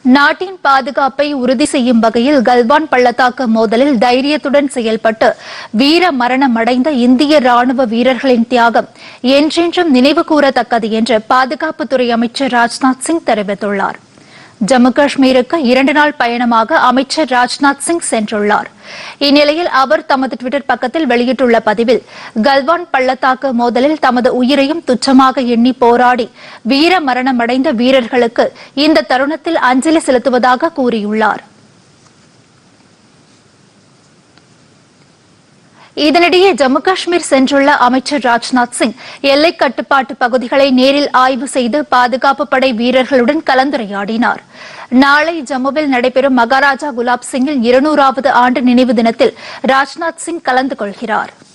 நாட்டின் பாதுகாப்பை உறுதி செய்யும் வகையில் கல்வான் பள்ளத்தாக்கு மோதலில் தைரியத்துடன் செயல்பட்டு வீர மரணமடைந்த இந்திய ராணுவ வீரர்களின் தியாகம் என்றென்றும் நினைவு கூறத்தக்கது என்று பாதுகாப்புத்துறை அமைச்சர் ராஜ்நாத் சிங் தெரிவித்துள்ளார் ஜம்மு காஷ்மீருக்கு இரண்டு நாள் பயணமாக அமைச்சர் ராஜ்நாத் சிங் சென்றுள்ளார் இந்நிலையில் அவர் தமது டுவிட்டர் பக்கத்தில் வெளியிட்டுள்ள பதிவில் கல்வான் பள்ளத்தாக்கு மோதலில் தமது உயிரையும் துச்சமாக எண்ணி போராடி வீர மரணமடைந்த வீரர்களுக்கு இந்த தருணத்தில் அஞ்சலி செலுத்துவதாக கூறியுள்ளார் இதனிடையே ஜம்மு காஷ்மீர் சென்றுள்ள அமைச்சர் ராஜ்நாத் சிங் எல்லை கட்டுப்பாட்டு பகுதிகளை நேரில் ஆய்வு செய்து பாதுகாப்பு படை வீரர்களுடன் கலந்துரையாடினார் நாளை ஜம்முவில் நடைபெறும் மகாராஜா குலாப் சிங்கின் இருநூறாவது ஆண்டு நினைவு தினத்தில் ராஜ்நாத் சிங் கலந்து கொள்கிறார்